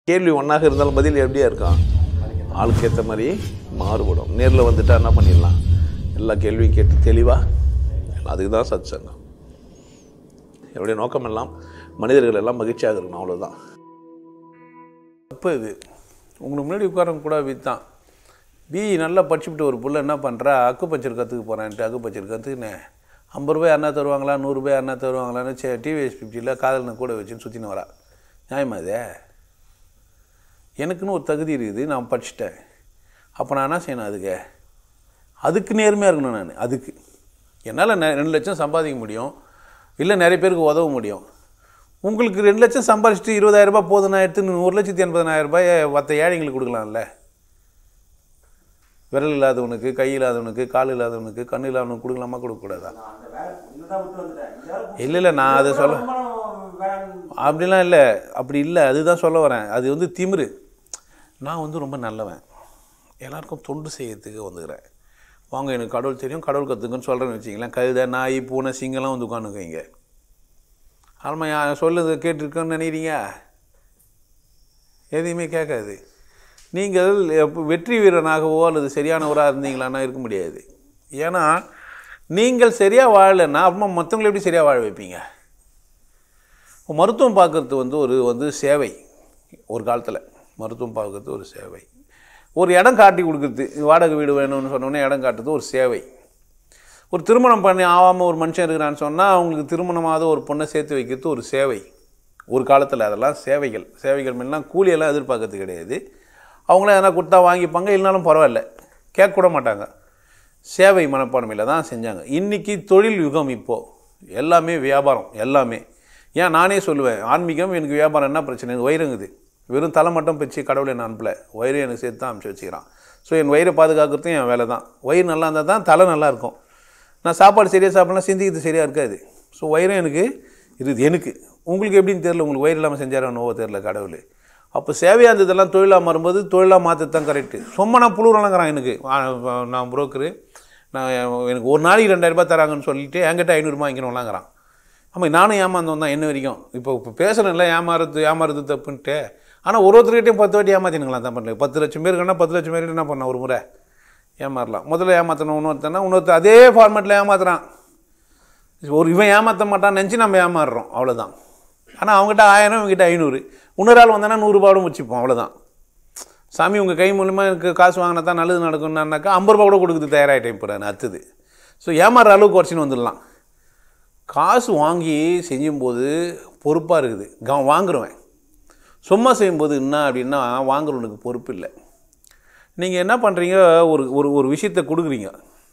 கேள்வி ஒன்றாக இருந்தாலும் பதில் எப்படியா இருக்கும் ஆளுக்கு ஏற்ற மாதிரி மாறுபடும் நேரில் வந்துட்டா என்ன பண்ணிடலாம் எல்லா கேள்வியும் கேட்டு தெளிவாக அதுக்கு தான் சத் சங்கம் என்னுடைய நோக்கம் எல்லாம் மனிதர்கள் எல்லாம் மகிழ்ச்சியாக இருக்கணும் அவ்வளோதான் தப்பு இது உங்களுக்கு முன்னாடி உட்காரங்க கூட வித்தான் பி நல்லா படிச்சுட்டு ஒரு புள்ள என்ன பண்ணுறா அக்கு பச்சர் கற்றுக்க போகிறேன்ட்டு அக்கு பச்சர் கற்றுக்கினேன் ஐம்பது ரூபாய் அண்ணா தருவாங்களா நூறுரூபாய் அண்ணா தருவாங்களான்னு சே டிவிஎஸ் ஃபிஃப்டியில் காதலனை கூட வச்சுன்னு சுற்றின்னு வரா நியாயமா இது எனக்குன்னு ஒரு தகுதி இருக்குது நான் படிச்சுட்டேன் அப்போ நான் என்ன செய்யணும் அதுக்கு அதுக்கு நேர்மையாக இருக்கணும் நான் அதுக்கு என்னால் நெ- ரெண்டு லட்சம் சம்பாதிக்க முடியும் இல்லை நிறைய பேருக்கு உதவ முடியும் உங்களுக்கு ரெண்டு லட்சம் சம்பாதிச்சுட்டு இருபதாயிரம் ரூபாய் போதும் எடுத்து ஒரு லட்சத்தி எண்பதனாயிரம் ரூபாய் மற்ற ஏழைங்களுக்கு கொடுக்கலாம்ல விரல் இல்லாதவனுக்கு கை இல்லாதவனுக்கு கால் இல்லாதவனுக்கு கண் இல்லாதவனுக்கு கொடுக்கலாமா கொடுக்கக்கூடாதா இல்லை இல்லை நான் அதை சொல்ல அப்படிலாம் இல்லை அப்படி இல்லை அதுதான் சொல்ல வரேன் அது வந்து திமிரு நான் வந்து ரொம்ப நல்லவன் எல்லாருக்கும் தொண்டு செய்யறதுக்கு வந்துக்கிறேன் வாங்க எனக்கு கடவுள் தெரியும் கடவுள் கற்றுக்குன்னு சொல்கிறேன்னு வச்சிங்களேன் கழுதை நாய் பூனை சிங்கம்லாம் வந்து உட்காந்துக்குவீங்க ஆல்மா சொல்லுது கேட்டிருக்கேன்னு நினைக்கிறீங்க எதையுமே கேட்காது நீங்கள் எப்ப- வெற்றி வீரனாகவோ அல்லது சரியானவராக இருந்தீங்களான்னா இருக்க முடியாது ஏன்னா நீங்கள் சரியாக வாழலைன்னா அப்புறமா மற்றவங்களை எப்படி சரியாக வாழ வைப்பீங்க இப்போ மருத்துவம் பார்க்குறது வந்து ஒரு வந்து சேவை ஒரு காலத்தில் மருத்துவம் பார்க்குறது ஒரு சேவை ஒரு இடம் காட்டி கொடுக்குறது வாடகை வீடு வேணும்னு சொன்னோன்னே இடம் காட்டுறது ஒரு சேவை ஒரு திருமணம் பண்ணி ஆகாமல் ஒரு மனுஷன் இருக்கிறான்னு சொன்னால் அவங்களுக்கு திருமணமாத ஒரு பொண்ணை சேர்த்து வைக்கிறது ஒரு சேவை ஒரு காலத்தில் அதெல்லாம் சேவைகள் சேவைகள் முன்னெல்லாம் கூலியெல்லாம் எதிர்பார்க்கறது கிடையாது அவங்களே எதனா கொடுத்தா வாங்கிப்பாங்க இல்லைனாலும் பரவாயில்ல கேட்க கூட மாட்டாங்க சேவை மனப்பான்மையில் தான் செஞ்சாங்க இன்றைக்கி தொழில் யுகம் இப்போது எல்லாமே வியாபாரம் எல்லாமே ஏன் நானே சொல்லுவேன் ஆன்மீகம் எனக்கு வியாபாரம் என்ன பிரச்சனை எனக்கு வயிறுங்குது வெறும் தலை மட்டும் பிச்சு கடவுளை நான் அனுப்பல வயிறு எனக்கு சேர்த்து தான் அனுப்பிச்சி வச்சுக்கிறான் ஸோ என் வயிறை பாதுகாக்கிறதும் என் வேலை தான் வயிறு நல்லா இருந்தால் தான் தலை நல்லா இருக்கும் நான் சாப்பாடு சரியாக சாப்பிடலாம் சிந்திக்கிறது சரியாக இருக்காது ஸோ வயிறும் எனக்கு இருக்குது எனக்கு உங்களுக்கு எப்படின்னு தெரியல உங்களுக்கு வயிறு இல்லாமல் செஞ்சாரோ நோவோ தெரில கடவுள் அப்போ சேவையாக இருந்ததெல்லாம் தொழிலாக மாறும்போது தொழிலாக மாற்றது தான் கரெக்டு சும்மா நான் புழுறலங்கிறான் எனக்கு ஆ, நான் புரோக்கரு நான் எனக்கு ஒரு நாளைக்கு ரெண்டாயிரம் ரூபாய் தராங்கன்னு சொல்லிட்டு என்கிட்ட ஐநூறுரூபா வாங்கிக்கணும்லாங்கிறான் ஆமாம் நானும் ஏமாந்தவன் தான் என்ன வரைக்கும் இப்போ இப்போ பேசுகிறேன்ல ஏமாறுறது ஏமாறுறது தப்புன்ட்டு ஆனால் ஒரு ஒருத்தர்கிட்டையும் பத்து வாட்டி ஏமாத்தினுங்களா தான் பண்ணல பத்து லட்சம் பேருக்குன்னா பத்து லட்சம் பேர் என்ன பண்ண ஒரு முறை ஏமாறலாம் முதல்ல ஏமாற்றணும் இன்னொருத்தனா இன்னொருத்தர் அதே ஃபார்மேட்டில் ஏமாத்துறான் ஒரு இவன் ஏமாற்ற மாட்டான்னு நினச்சி நம்ம ஏமாறுறோம் அவ்வளோதான் ஆனால் அவங்ககிட்ட ஆயிரம் இவங்ககிட்ட ஐநூறு இன்னொரு ஆள் வந்தானா நூறுரூபாவோட முடிச்சுப்போம் அவ்வளோதான் சாமி உங்கள் கை மூலிமா எனக்கு காசு வாங்கினா தான் நல்லது நடக்கும்னாக்கா ஐம்பது ரூபா கூட கொடுக்குது தயாராகிட்டேன் இப்போ நான் அடுத்தது ஸோ ஏமாறுற அளவுக்கு குறைச்சின்னு வந்துடலாம் காசு வாங்கி செய்யும்போது பொறுப்பாக இருக்குது க வாங்குறவன் சும்மா செய்யும்போது என்ன அப்படின்னா வாங்குறவனுக்கு பொறுப்பு இல்லை நீங்கள் என்ன பண்ணுறீங்க ஒரு ஒரு ஒரு விஷயத்தை கொடுக்குறீங்க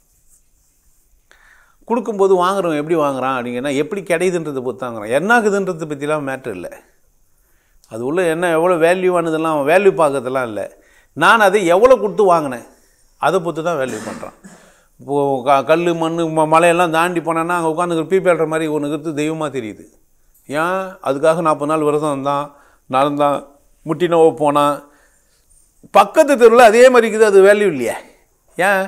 கொடுக்கும்போது வாங்குறவன் எப்படி வாங்குறான் அப்படிங்கன்னா எப்படி கிடையுதுன்றதை பொறுத்து வாங்குறான் என்ன ஆகுதுன்றதை பற்றிலாம் மேட்ரு இல்லை அது உள்ள என்ன எவ்வளோ வேல்யூவானதெல்லாம் வேல்யூ பார்க்கறதெல்லாம் இல்லை நான் அதை எவ்வளோ கொடுத்து வாங்கினேன் அதை பொறுத்து தான் வேல்யூ பண்ணுறான் இப்போது க கல் மண் ம மலையெல்லாம் தாண்டி போனேன்னா அங்கே உட்காந்து பீப்பேல்ற மாதிரி ஒன்று இருக்கிறது தெய்வமாக தெரியுது ஏன் அதுக்காக நாற்பது நாள் விரதம் இருந்தான் நடந்தான் முட்டி நோவு போனான் பக்கத்து தெருவில் அதே மாதிரி இருக்குது அது வேல்யூ இல்லையே ஏன்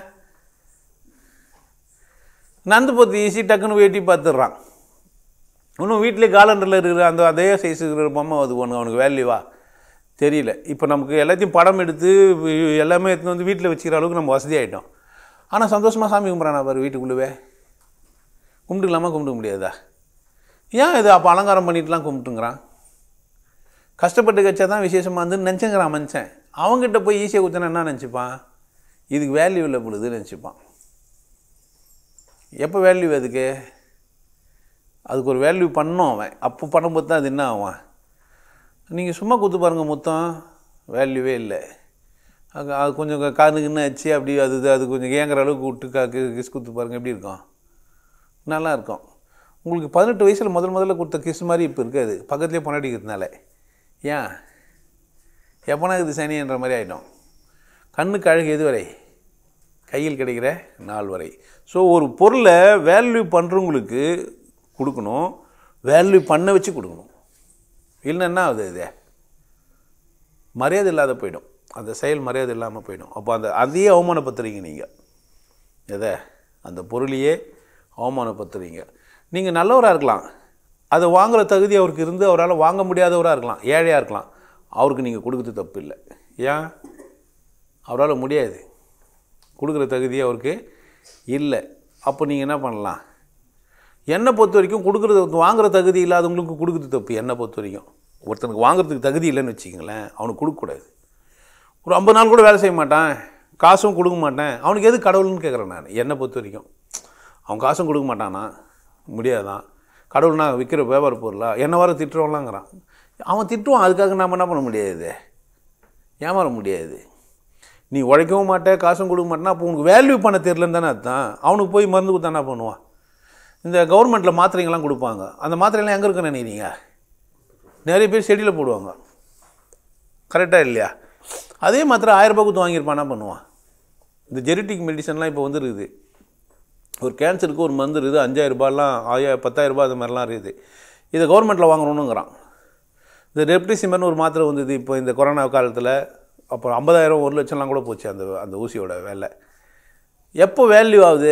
நந்து போத்து ஈஸி டக்குன்னு வெட்டி பார்த்துடுறான் இன்னும் வீட்டிலே காலண்டரில் இருக்கிற அந்த அதே சைஸ் இருக்கிற பொம்மை அது ஒன்று அவனுக்கு வேல்யூவா தெரியல இப்போ நமக்கு எல்லாத்தையும் படம் எடுத்து வி- எல்லாமே எடுத்துன்னு வந்து வீட்டில் வச்சுக்கிற அளவுக்கு நம்ம வசதி ஆகிட்டோம் ஆனால் சந்தோஷமாக சாமி கும்பிட்றானா பாரு வீட்டுக்குள்ளவே கும்பிட்டுக்கலாமா கும்பிட முடியாதா ஏன் இது அப்போ அலங்காரம் பண்ணிட்டுலாம் கும்பிட்டுங்கிறான் கஷ்டப்பட்டு கச்சா தான் விசேஷமாக வந்து நினச்சங்கிறான் மனுஷன் அவங்ககிட்ட போய் ஈஸியாக குத்தினா என்ன நினச்சிப்பான் இதுக்கு வேல்யூ இல்லை பொழுது நினச்சிப்பான் எப்போ வேல்யூ அதுக்கு அதுக்கு ஒரு வேல்யூ பண்ணோம் அவன் அப்போ பண்ணும்போது தான் அது என்ன ஆகும் நீங்கள் சும்மா குத்து பாருங்கள் மொத்தம் வேல்யூவே இல்லை அது அது கொஞ்சம் காதுக்குன்னு ஆச்சு அப்படி அது இது- அது கொஞ்சம் ஏங்குற அளவுக்கு விட்டு கா கி- கிஸ் குத்து பாருங்கள் எப்படி இருக்கும் நல்லா இருக்கும் உங்களுக்கு பதினெட்டு வயசில் முதல் முதல்ல கொடுத்த கிஸ் மாதிரி இப்போ இருக்காது பக்கத்துலேயே பொண்டாடிக்கிறதுனால ஏன் எப்போனா இது சனின்ற மாதிரி ஆகிடும் கண்ணுக்கு அழகு எது வரை கையில் கிடைக்கிற நாள் வரை ஸோ ஒரு பொருளை வேல்யூ பண்ணுறவங்களுக்கு கொடுக்கணும் வேல்யூ பண்ண வச்சு கொடுக்கணும் இல்லைன்னா என்ன ஆகுது இது மரியாதை இல்லாத போயிடும் அந்த செயல் மரியாதை இல்லாமல் போயிடும் அப்போ அந்த அதையே அவமானப்படுத்துறீங்க நீங்கள் எதை அந்த பொருளையே அவமானப்படுத்துறீங்க நீங்கள் நல்லவராக இருக்கலாம் அதை வாங்குகிற தகுதி அவருக்கு இருந்து அவரால் வாங்க முடியாதவராக இருக்கலாம் ஏழையாக இருக்கலாம் அவருக்கு நீங்கள் கொடுக்குறது தப்பு இல்லை ஏன் அவரால் முடியாது கொடுக்குற தகுதி அவருக்கு இல்லை அப்போ நீங்கள் என்ன பண்ணலாம் என்னை பொறுத்த வரைக்கும் கொடுக்குறது வாங்குற தகுதி இல்லாதவங்களுக்கு கொடுக்குறது தப்பு என்னை பொறுத்த வரைக்கும் ஒருத்தனுக்கு வாங்குறதுக்கு தகுதி இல்லைன்னு வச்சுக்கங்களேன் அவனுக்கு கொடுக்கக்கூடாது ஒரு ஐம்பது நாள் கூட வேலை செய்ய மாட்டான் காசும் கொடுக்க மாட்டேன் அவனுக்கு எது கடவுள்னு கேட்குறேன் நான் என்னை பொறுத்த வரைக்கும் அவன் காசும் கொடுக்க மாட்டானா முடியாதான் கடவுள்னா விற்கிற வியாபார பொருளா என்ன வர திட்டுறவங்களாங்கிறான் அவன் திட்டுவான் அதுக்காக நாம் என்ன பண்ண முடியாது ஏமாற முடியாது நீ உழைக்கவும் மாட்டே காசும் கொடுக்க மாட்டேன்னா அப்போ உனக்கு வேல்யூ பண்ண தெரிலன்னு தானே அர்த்தம் அவனுக்கு போய் மருந்து கொடுத்தா என்ன பண்ணுவான் இந்த கவர்மெண்ட்டில் மாத்திரைங்கள்லாம் கொடுப்பாங்க அந்த மாத்திரைலாம் எங்கே இருக்குன்னு நினைக்கிறீங்க நிறைய பேர் செடியில் போடுவாங்க கரெக்டாக இல்லையா அதே மாத்திரை ஆயிரம் ரூபாய் கொடுத்து வாங்கியிருப்பான் என்ன பண்ணுவான் இந்த ஜெனட்டிக் மெடிசன்லாம் இப்போ வந்துருக்குது ஒரு கேன்சருக்கு ஒரு மருந்து இருக்குது அஞ்சாயிரம் ரூபாய்லாம் ஆயா பத்தாயிரம் ரூபாய் அது மாதிரிலாம் இருக்குது இதை கவர்மெண்ட்டில் வாங்கணுங்கிறான் இந்த ரெப்டிசிமர்னு ஒரு மாத்திரை வந்தது இப்போ இந்த கொரோனா காலத்தில் அப்புறம் ஐம்பதாயிரம் ஒரு லட்சம்லாம் கூட போச்சு அந்த அந்த ஊசியோட வேலை எப்போ வேல்யூ ஆகுது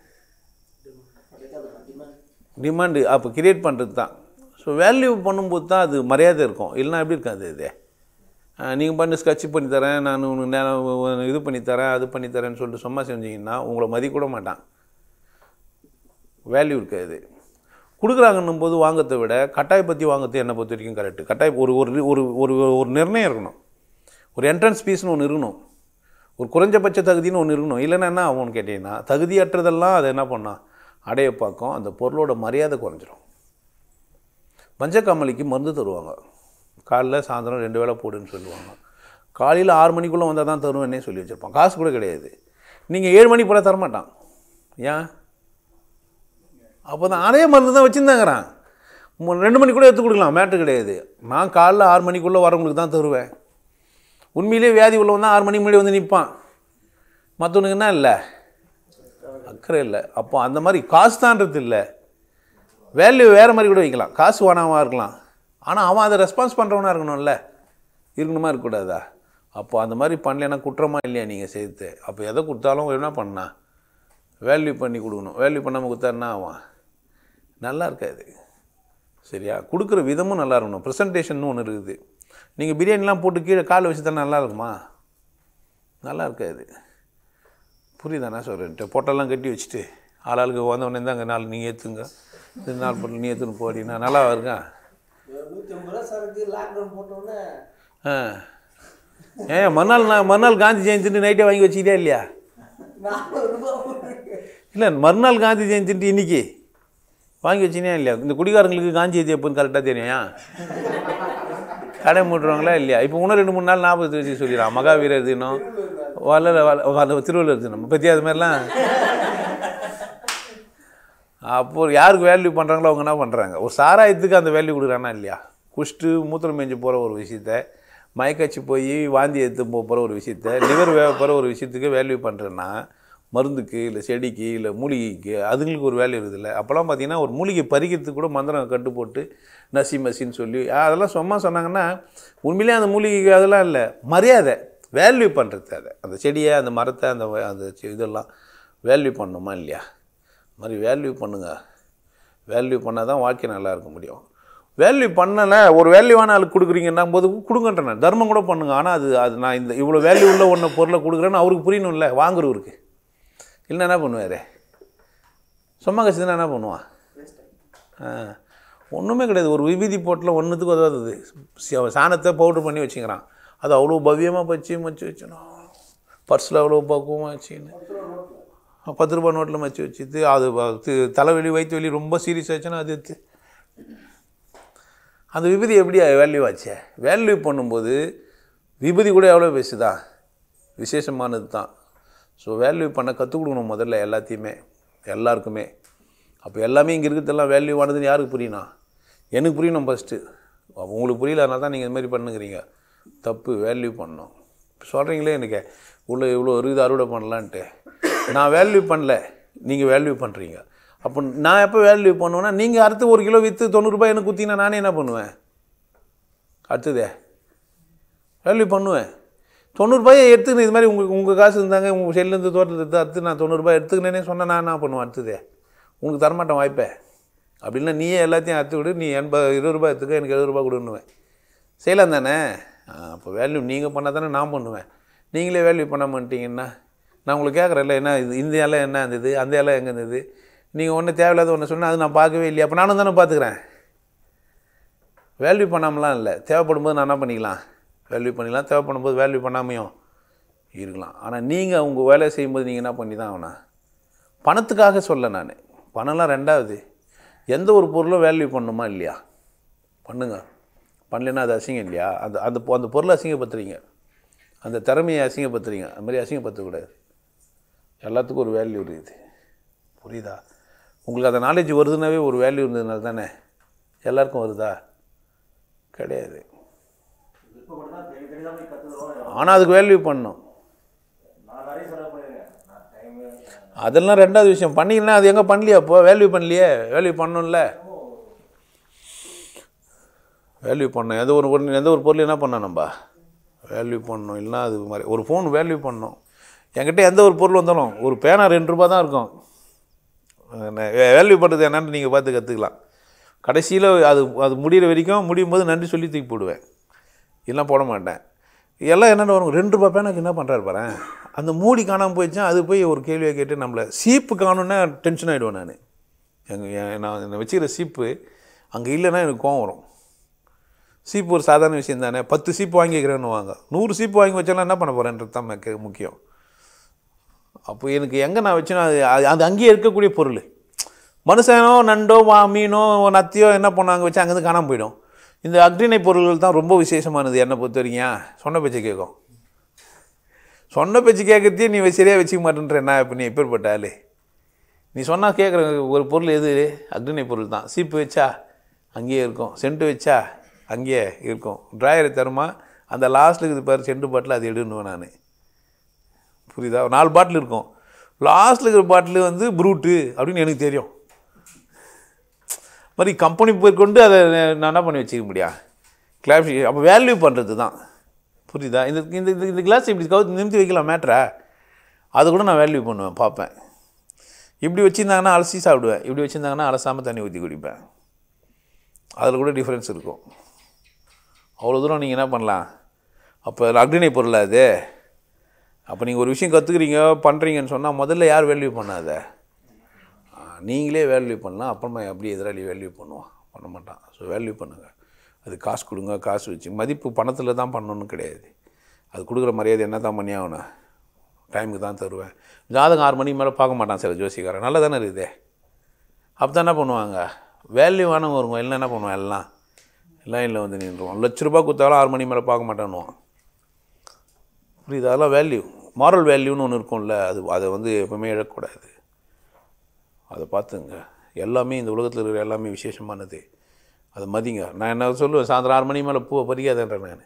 டிமாண்டு அப்போ கிரியேட் பண்ணுறது தான் ஸோ வேல்யூ பண்ணும்போது தான் அது மரியாதை இருக்கும் இல்லைன்னா எப்படி இருக்காது இது நீங்கள் பண்ணி ஸ்கட்ச் பண்ணி தரேன் நான் உனக்கு நேரம் இது பண்ணி தரேன் அது பண்ணி தரேன்னு சொல்லிட்டு சும்மா செஞ்சீங்கன்னா உங்களை மதிக்க கூட மாட்டான் வேல்யூ இருக்காது கொடுக்குறாங்கன்னும் போது வாங்கத்தை விட கட்டாய பற்றி வாங்கறது என்னை பொறுத்த வரைக்கும் கரெக்டு கட்டாய ஒரு ஒரு ஒரு ஒரு ஒரு நிர்ணயம் இருக்கணும் ஒரு என்ட்ரன்ஸ் ஃபீஸ்னு ஒன்று இருக்கணும் ஒரு குறைஞ்சபட்ச தகுதின்னு ஒன்று இருக்கணும் இல்லைன்னா என்ன ஆகும்னு கேட்டிங்கன்னா தகுதியற்றதெல்லாம் அதை என்ன பண்ணால் அடைய பார்க்கும் அந்த பொருளோட மரியாதை குறைஞ்சிரும் மஞ்சக்காமலிக்கு மருந்து தருவாங்க காலைல சாயந்தரம் ரெண்டு வேளை போடுன்னு சொல்லுவாங்க காலையில் ஆறு மணிக்குள்ளே வந்தால் தான் தருவேன்னே சொல்லி வச்சுருப்பான் காசு கூட கிடையாது நீங்கள் ஏழு மணி போல தரமாட்டான் ஏன் அப்போ தான் அதே மருந்து தான் வச்சுருந்தாங்கிறான் ரெண்டு மணி கூட எடுத்து கொடுக்கலாம் மேட்ரு கிடையாது நான் காலைல ஆறு மணிக்குள்ளே வரவங்களுக்கு தான் தருவேன் உண்மையிலேயே வியாதி உள்ளவன் தான் ஆறு மணிக்கு முன்னாடி வந்து நிற்பான் மற்றவனுக்கு என்ன இல்லை அக்கறை இல்லை அப்போ அந்த மாதிரி காசு தான்றது இல்லை வேல்யூ வேறு மாதிரி கூட வைக்கலாம் காசு வேணாமா இருக்கலாம் ஆனால் அவன் அதை ரெஸ்பான்ஸ் பண்ணுறவனா இருக்கணும்ல இருக்கணுமா இருக்கக்கூடாதா அப்போ அந்த மாதிரி பண்ணலைன்னா குற்றமா இல்லையா நீங்கள் சேர்த்து அப்போ எதை கொடுத்தாலும் என்ன பண்ணா வேல்யூ பண்ணி கொடுக்கணும் வேல்யூ பண்ணாமல் கொடுத்தா என்ன ஆவான் நல்லா இருக்காது சரியா கொடுக்குற விதமும் நல்லா இருக்கணும் ப்ரெசன்டேஷன் ஒன்று இருக்குது நீங்கள் பிரியாணிலாம் போட்டு கீழே கால் வச்சு தான் நல்லா இருக்குமா நல்லா இருக்காது புரியுதா நான் சொல்கிறேன் பொட்டெல்லாம் கட்டி வச்சுட்டு ஆளாளுக்கு வந்தவொடனே தாங்க நாலு நீங்கள் ஏற்றுங்க இந்த நாலு பொருள் நீ ஏற்றுன்னு போடினா நல்லா இருக்கா நூற்றி ஐம்பது ரூபா சரக்கு லாக்டவுன் போட்டோன்னே ஆ ஏன் மறுநாள் நான் மறுநாள் காந்தி ஜெயந்தின்னு நைட்டே வாங்கி வச்சுக்கிட்டே இல்லையா நானூறு ரூபா போட்டிருக்கு. இல்லை மறுநாள் காந்தி ஜெயந்தின்ட்டு இன்னைக்கு வாங்கி வச்சினே இல்லையா இந்த குடிகாரங்களுக்கு காந்தி ஜெயந்தி எப்போன்னு கரெக்டாக தெரியும் கடை மூட்டுறவங்களா இல்லையா இப்போ இன்னும் ரெண்டு மூணு நாள் ஞாபகத்தை வச்சு சொல்லிடுறான் மகாவீரர் தினம் வல்ல வல்ல திருவள்ளுவர் தினம் பற்றி அது மாதிரிலாம் அப்போ யாருக்கு வேல்யூ பண்ணுறாங்களோ அவங்க என்ன பண்ணுறாங்க ஒரு சாராயத்துக்கு அந்த வேல்யூ கொடுக்குறானா இல்லையா குஷ்டு மூத்திரம் மேய்ஞ்சு போகிற ஒரு விஷயத்த மயக்கச்சு போய் வாந்தி எடுத்து போகிற ஒரு விஷயத்த லிவர் வேக போகிற ஒரு விஷயத்துக்கு வேல்யூ பண்ணுறேன்னா மருந்துக்கு இல்லை செடிக்கு இல்லை மூலிகைக்கு அதுங்களுக்கு ஒரு வேல்யூ இருக்குதுல்ல அப்போல்லாம் பார்த்தீங்கன்னா ஒரு மூலிகை பறிக்கிறதுக்கு கூட மந்திரம் கட்டு போட்டு நசி மசின்னு சொல்லி ஆ, அதெல்லாம் சும்மா சொன்னாங்கன்னா உண்மையிலேயே அந்த மூலிகைக்கு அதெல்லாம் இல்லை மரியாதை வேல்யூ பண்ணுறது அதை அந்த செடியை அந்த மரத்தை அந்த வ- அந்த செ- இதெல்லாம் வேல்யூ பண்ணணுமா இல்லையா இது மாதிரி வேல்யூ பண்ணுங்க வேல்யூ பண்ணால் தான் வாழ்க்கை நல்லா இருக்க முடியும் வேல்யூ பண்ணலை ஒரு வேல்யூவான ஆளுக்கு கொடுக்குறீங்கன்னா போது கொடுங்கன்ற நான் தர்மம் கூட பண்ணுங்க ஆனால் அது அது நான் இந்த இவ்வளோ வேல்யூ உள்ள ஒன்று பொருளை கொடுக்குறேன்னு அவருக்கு புரியணும்ல வாங்குறவருக்கு இல்லைன்னா என்ன பண்ணுவார் சும்மா கட்சி என்ன பண்ணுவான் ஆ ஒன்றுமே கிடையாது ஒரு விபூதி போட்டில் ஒன்றுத்துக்கு உதவாது சி- சாணத்தை பவுட்ரு பண்ணி வச்சுக்கிறான் அது அவ்வளோ பவ்யமாக வச்சு மச்சு வச்சுனோம் பர்ஸில் அவ்வளோ பக்குவமாக வச்சுன்னு பத்து ரூபா நோட்டில் மச்சு வச்சுட்டு அது வ- தி- தலைவலி வயிற்று வலி ரொம்ப சீரியஸ் ஆச்சுன்னா அது எடுத்து அந்த விபூதி எப்படி வேல்யூ ஆச்சே வேல்யூ பண்ணும்போது விபூதி கூட எவ்வளோ பேசுதா விசேஷமானது தான் ஸோ வேல்யூ பண்ண கற்றுக் கொடுக்கணும் முதல்ல எல்லாத்தையுமே எல்லாருக்குமே அப்போ எல்லாமே இங்கே இருக்கிறதெல்லாம் வேல்யூவானதுன்னு யாருக்கு புரியணும் எனக்கு புரியணும் ஃபஸ்ட்டு உங்களுக்கு புரியல அதனால தான் நீங்கள் இது மாதிரி பண்ணுங்கிறீங்க தப்பு வேல்யூ பண்ணணும் சொல்கிறீங்களே எனக்கு உள்ள இவ்வளோ இருக்குது அறுவடை பண்ணலான்ட்டு நான் வேல்யூ பண்ணல நீங்கள் வேல்யூ பண்ணுறீங்க அப்போ நான் எப்போ வேல்யூ பண்ணுவேன்னா நீங்கள் அடுத்து ஒரு கிலோ விற்று தொண்ணூறுரூபா எனக்கு குத்தினா நானே என்ன பண்ணுவேன் அடுத்ததே வேல்யூ பண்ணுவேன் தொண்ணூறுபாயை எடுத்துக்கணும் இது மாதிரி உங்களுக்கு உங்கள் காசு இருந்தாங்க உங்கள் செல்லேருந்து தோட்டத்தை எடுத்து அடுத்து நான் தொண்ணூறுபாய் எடுத்துக்கினேனே சொன்னால் நான் என்ன பண்ணுவேன் அடுத்ததே உனக்கு தரமாட்டேன் வாய்ப்பே அப்படின்னா நீயே எல்லாத்தையும் அறுத்து விடு நீ எண்பது இருபது ரூபாய் எடுத்துக்க எனக்கு எழுபது ரூபாய் கொடுன்னுவேன் செய்யலாம் தானே அப்போ வேல்யூ நீங்கள் பண்ணால் தானே நான் பண்ணுவேன் நீங்களே வேல்யூ பண்ண மாட்டீங்கன்னா நான் உங்களுக்கு கேட்குறேன்ல என்ன இது இந்த இலை என்ன இருந்தது அந்த இலை எங்கே இருந்தது நீங்கள் ஒன்று தேவையில்லாத ஒன்று சொன்னால் அது நான் பார்க்கவே இல்லையா அப்போ நானும் தானே பார்த்துக்கிறேன் வேல்யூ பண்ணாமலாம் இல்லை தேவைப்படும் போது நான் என்ன பண்ணிக்கலாம் வேல்யூ பண்ணிக்கலாம் தேவைப்படும் போது வேல்யூ பண்ணாமையும் இருக்கலாம் ஆனால் நீங்கள் உங்கள் வேலையை செய்யும்போது நீங்கள் என்ன பண்ணி தான் ஆகணும் பணத்துக்காக சொல்ல நான் பணம்லாம் ரெண்டாவது எந்த ஒரு பொருளும் வேல்யூ பண்ணணுமா இல்லையா பண்ணுங்க பண்ணலைன்னா அது அசிங்கம் இல்லையா அந்த அந்த பொ- அந்த பொருளை அசிங்கப்படுத்துறீங்க அந்த திறமையை அசிங்கப்படுத்துறீங்க அது மாதிரி அசிங்கப்படுத்தக்கூடாது எல்லாத்துக்கும் ஒரு வேல்யூ இருக்குது புரியுதா உங்களுக்கு அந்த நாலேஜ் வருதுனாவே ஒரு வேல்யூ இருந்ததுனால தானே எல்லாருக்கும் வருதா கிடையாது விருப்பப்பட்டு தான் தேடி தேடி தான் போய் கற்றுக்குறோம் ஆனால் அதுக்கு வேல்யூ பண்ணணும் நான் நிறைய செலவு பண்ணியிருக்கேன் நான் டைமு அதெல்லாம் ரெண்டாவது விஷயம் பண்ணீங்கன்னா அது எங்கே பண்ணலையா அப்போ வேல்யூ பண்ணலையே வேல்யூ பண்ணணும்ல வேல்யூ பண்ணணும் எந்த ஒரு பொருள் எந்த ஒரு பொருள் என்ன பண்ணோம் நம்ம வேல்யூ பண்ணணும் இல்லைன்னா அது மாதிரி ஒரு ஃபோன் வேல்யூ பண்ணணும் என்கிட்ட எந்த ஒரு பொருள் வந்தாலும் ஒரு பேனா ரெண்டு ரூபா தான் இருக்கும் வேல்யூ பண்ணுறது என்னன்னு நீங்கள் பார்த்து கற்றுக்கலாம் கடைசியில் அது அது முடிகிற வரைக்கும் முடியும் போது நன்றி சொல்லி தூக்கி போடுவேன் இல்லைன்னா போட மாட்டேன் எல்லாம் என்னென்ன வரும் ரெண்டு ரூபா பேனாக்கு என்ன பண்ணுறாரு பாரு அந்த மூடி காணாமல் போயிடுச்சா அது போய் ஒரு கேள்வியை கேட்டு நம்மளை சீப்பு காணுன்னா டென்ஷன் ஆகிடுவேன் நான் எங்கள் நான் நான் வச்சுக்கிற சீப்பு அங்கே இல்லைன்னா எனக்கு கோவம் வரும் சீப்பு ஒரு சாதாரண விஷயம் தானே பத்து சீப்பு வாங்கிக்கிறேன்னு வாங்க நூறு சீப்பு வாங்கி வச்சாலும் என்ன பண்ண போகிறேன்றது தான் முக்கிய- முக்கியம் அப்போ எனக்கு எங்கே நான் வச்சேனோ அது அது- அது அங்கேயே இருக்கக்கூடிய பொருள் மனுஷனோ நண்டோ வா மீனோ நத்தியோ என்ன பண்ணாங்க வச்சு அங்கேருந்து காணாமல் போயிடும் இந்த அக்ரிணை பொருள்கள் தான் ரொம்ப விசேஷமானது என்னை பொறுத்த வரைக்கும் சொன்ன பேச்சு கேட்கும் சொன்ன பேச்சு கேட்கறதே நீ சரியாக வச்சுக்க மாட்டேன்ற என்ன இப்போ நீ எப்பேற்பட்ட ஆளு நீ சொன்னால் கேட்குற ஒரு பொருள் எது அக்ரிணை பொருள் தான் சீப்பு வச்சா அங்கேயே இருக்கும் சென்ட்டு வச்சா அங்கேயே இருக்கும் ட்ராயர் தருமா அந்த லாஸ்ட்டில் இருக்குது பாரு சென்ட்டு பாட்டில் அது எடுன்னுவேன் நான் புரியுதா ஒரு நாலு பாட்டில் இருக்கும் லாஸ்ட்டில் இருக்கிற பாட்டில் வந்து ப்ரூட்டு அப்படின்னு எனக்கு தெரியும் மாதிரி கம்பெனி போய்க்கொண்டு அதை நான் என்ன பண்ணி வச்சுக்க முடியா கிளாரிஃபிகேஷன் அப்போ வேல்யூ பண்ணுறது தான் புரியுதா இந்த இந்த இந்த- இந்த கிளாஸ் இப்படி கவுத்து நிமித்தி வைக்கலாம் மேட்ரா அது கூட நான் வேல்யூ பண்ணுவேன் பார்ப்பேன் இப்படி வச்சுருந்தாங்கன்னா அலசி சாப்பிடுவேன் இப்படி வச்சுருந்தாங்கன்னா அலசாமல் தண்ணி ஊற்றி குடிப்பேன் அதில் கூட டிஃப்ரென்ஸ் இருக்கும் அவ்வளோ தூரம் நீங்கள் என்ன பண்ணலாம் அப்போ அக்னிணை பொருளா அது அப்போ நீங்கள் ஒரு விஷயம் கற்றுக்குறீங்க பண்ணுறீங்கன்னு சொன்னால் முதல்ல யார் வேல்யூ பண்ணாத ஆ, நீங்களே வேல்யூ பண்ணலாம் அப்புறமா எப்படி எதிராளி வேல்யூ பண்ணுவான் பண்ண மாட்டான் ஸோ வேல்யூ பண்ணுங்கள் அது காசு கொடுங்க காசு வச்சு மதிப்பு பணத்தில் தான் பண்ணணும்னு கிடையாது அது கொடுக்குற மரியாதை என்ன தான் பண்ணி ஆகணும் டைமுக்கு தான் தருவேன் ஜாதகம் ஆறு மணிக்கு மேலே பார்க்க மாட்டான் சில ஜோசிக்காரன் நல்லா தானே இருக்குதே அப்போ தான் என்ன பண்ணுவாங்க வேல்யூவானவங்க வருங்க இல்லை என்ன பண்ணுவான் எல்லாம் லைனில் வந்து நின்றுவான் லட்ச ரூபாய் கொடுத்தாலும் ஆறு மணி மேலே பார்க்க மாட்டான்னுவான் புரியுது அதெல்லாம் வேல்யூ மாரல் வேல்யூன்னு ஒன்று இருக்கும்ல அது அதை வந்து எப்பவுமே இழக்கக்கூடாது அதை பார்த்துங்க எல்லாமே இந்த உலகத்தில் இருக்கிற எல்லாமே விசேஷமானது அதை மதிங்க நான் என்ன சொல்லுவேன் சாயந்தரம் ஆறு மணி மேலே பூவை பறிக்காதேன்றேன் நான்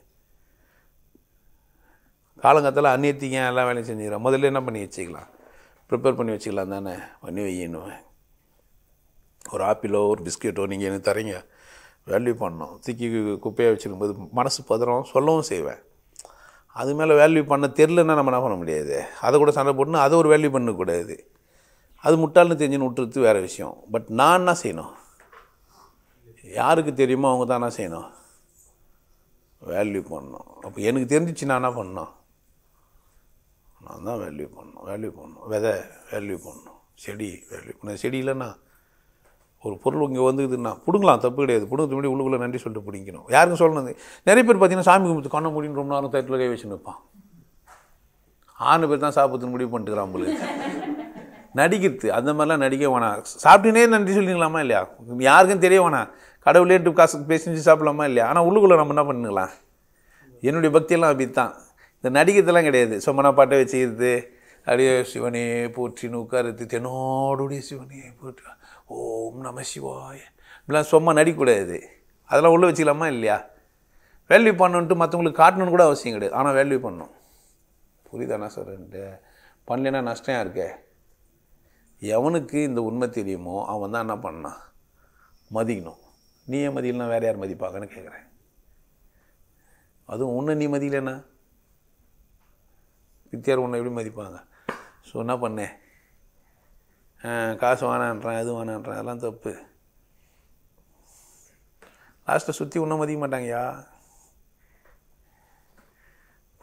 காலங்காத்தால் அந்நியத்திங்க எல்லா வேலையும் செஞ்சுக்கிறேன் முதல்ல என்ன பண்ணி வச்சுக்கலாம் ப்ரிப்பேர் பண்ணி வச்சுக்கலாம் தானே பண்ணி வையின்னுவேன் ஒரு ஆப்பிளோ ஒரு பிஸ்கெட்டோ நீங்கள் எனக்கு தரீங்க வேல்யூ பண்ணணும் தூக்கி குப்பையாக வச்சுருக்கும்போது மனசு பதறம் சொல்லவும் செய்வேன் அது மேலே வேல்யூ பண்ண தெரிலன்னா நம்ம என்ன பண்ண முடியாது அதை கூட சண்டை போட்டுன்னு அதை ஒரு வேல்யூ பண்ணக்கூடாது அது முட்டாள்னு தெரிஞ்சுன்னு விட்டுறது வேறு விஷயம் பட் நான் என்ன செய்யணும் யாருக்கு தெரியுமோ அவங்க தான் என்ன செய்யணும் வேல்யூ பண்ணணும் அப்போ எனக்கு தெரிஞ்சிச்சு நான் என்ன பண்ணணும் நான் தான் வேல்யூ பண்ணணும் வேல்யூ பண்ணணும் விதை வேல்யூ பண்ணணும் செடி வேல்யூ பண்ண செடி இல்லைன்னா ஒரு பொருள் இங்கே வந்துக்குதுன்னா பிடுங்கலாம் தப்பு கிடையாது பிடுங்கிறது முன்னாடி உள்ளுக்குள்ளே நன்றி சொல்லிட்டு பிடிக்கணும் யாருக்கும் சொல்லணும் நிறைய பேர் பார்த்தீங்கன்னா சாமி கும்பிட்டு கண்ணை முடின்னு ரொம்ப நேரம் தட்டில் கை வச்சு நிற்பான் ஆறு பேர் தான் சாப்பிட்டு முடிவு பண்ணிட்டுக்கிறான் உங்களுக்கு நடிக்கிறது அந்த மாதிரிலாம் நடிக்க வேணாம் சாப்பிட்டுனே நன்றி சொல்லிக்கலாமா இல்லையா யாருக்கும் தெரிய வேணாம் கடவுளேட்டு காசு பேசிஞ்சு சாப்பிடலாமா இல்லையா ஆனால் உள்ளுக்குள்ளே நம்ம என்ன பண்ணுங்களா என்னுடைய பக்தியெல்லாம் அப்படி தான் இந்த நடிக்கிறதெல்லாம் கிடையாது சும்மனா பாட்டை வச்சுக்கிறது அப்படியே சிவனே போற்றின்னு உட்காருது தென்னோடுடைய சிவனே போற்றி ஓம் நம சிவாய இப்படிலாம் சும்மா நடிக்கக்கூடாது அதெல்லாம் உள்ளே வச்சுக்கலாமா இல்லையா வேல்யூ பண்ணணுன்ட்டு மற்றவங்களுக்கு காட்டணும்னு கூட அவசியம் கிடையாது ஆனால் வேல்யூ பண்ணணும் புரியுதா நான் சொல்கிறேன்ட்டு பண்ணலைன்னா நஷ்டம் இருக்கே எவனுக்கு இந்த உண்மை தெரியுமோ அவன் தான் என்ன பண்ணான் மதிக்கணும் நீ ஏன் மதியலாம் வேறு யார் மதிப்பாங்கன்னு கேட்குறேன் அதுவும் உன்னை நீ மதிக்கலைன்னா வித்தியார் உன்னை எப்படி மதிப்பாங்க ஸோ என்ன பண்ணேன் ஆ, காசு வேணான்றான் அது வேணான்றான் அதெல்லாம் தப்பு லாஸ்ட்டில் சுற்றி உன்னை மதிக்க மாட்டாங்கய்யா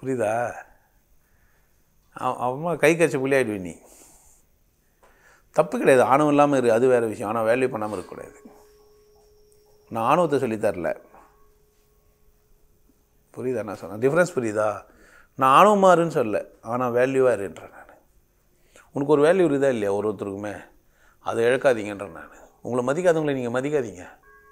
புரியுதா அவ- அம்மா கை கச்ச புள்ளியாயிடுவே நீ தப்பு கிடையாது ஆணவம் இல்லாமல் இரு அது வேறு விஷயம் ஆனால் வேல்யூ பண்ணாமல் இருக்கக்கூடாது நான் ஆணவத்தை சொல்லித் தரல புரியுதா நான் சொன்னேன் டிஃப்ரென்ஸ் புரியுதா நான் ஆணவமாக இருன்னு சொல்லல ஆனால் வேல்யூவாக இருன்றேன் நான் உனக்கு ஒரு வேல்யூ இருக்குதா இல்லையா ஒரு ஒருத்தருக்குமே அதை இழக்காதீங்கன்றேன் நான் உங்களை மதிக்காதவங்களை நீங்கள் மதிக்காதீங்க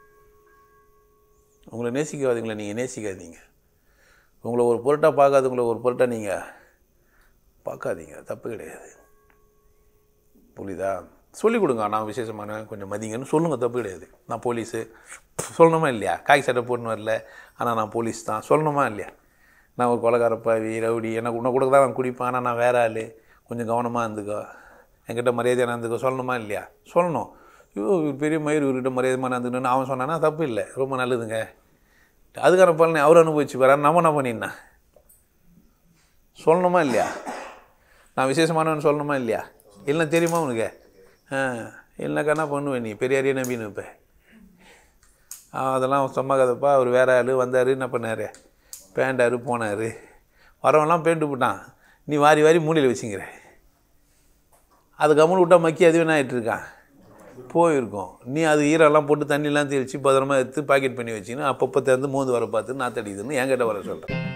உங்களை நேசிக்காதவங்களை நீங்கள் நேசிக்காதீங்க உங்களை ஒரு பொருட்டாக பார்க்காதவங்களை ஒரு பொருட்டாக நீங்கள் பார்க்காதீங்க தப்பு கிடையாது புரியுதா சொல்லிக் கொடுங்க நான் விசேஷமான கொஞ்சம் மதிங்கன்னு சொல்லுங்கள் தப்பு கிடையாது நான் போலீஸு சொல்லணுமா இல்லையா காய் சட்டை போட்டுன்னு வரல ஆனால் நான் போலீஸ் தான் சொல்லணுமா இல்லையா நான் ஒரு கொலகாரப்பாவி ரவுடி எனக்கு உன்னை கூட தான் நான் குடிப்பேன் ஆனால் நான் வேற ஆள் கொஞ்சம் கவனமாக இருந்துக்கோ என்கிட்ட மரியாதையாக நடந்துக்கோ சொல்லணுமா இல்லையா சொல்லணும் ஐயோ இவர் பெரிய மயிர் இவர்கிட்ட மரியாதைமாக நடந்துக்கணும்னு அவன் சொன்னானா தப்பு இல்லை ரொம்ப நல்லதுங்க அதுக்கான பலனை அவர் அனுபவிச்சு வர நம்ம என்ன பண்ணினா சொல்லணுமா இல்லையா நான் விசேஷமானவன் சொல்லணுமா இல்லையா இல்லை தெரியுமா உனக்கு ஆ இல்லைனாக்கா என்ன பண்ணுவேன் நீ பெரியாரியே நம்பின்னு இருப்பேன் அதெல்லாம் சும்மா கதைப்பா அவர் வேற ஆள் வந்தார் என்ன பண்ணார் பேண்டாரு போனார் வரவன்லாம் பேண்டு போட்டான் நீ வாரி வாரி மூலையில் வச்சுங்கிற அது கம்முன்னு விட்டா மக்கி அதுவே என்ன ஆயிட்டு இருக்கான் போயிருக்கோம் நீ அது ஈரெல்லாம் போட்டு தண்ணிலாம் தெளித்து பத்திரமா எடுத்து பாக்கெட் பண்ணி வச்சுன்னு அப்பப்போ திறந்து மோந்து வர பார்த்து நாத்தடிக்குதுன்னு என்கிட்ட வர சொல்கிறேன்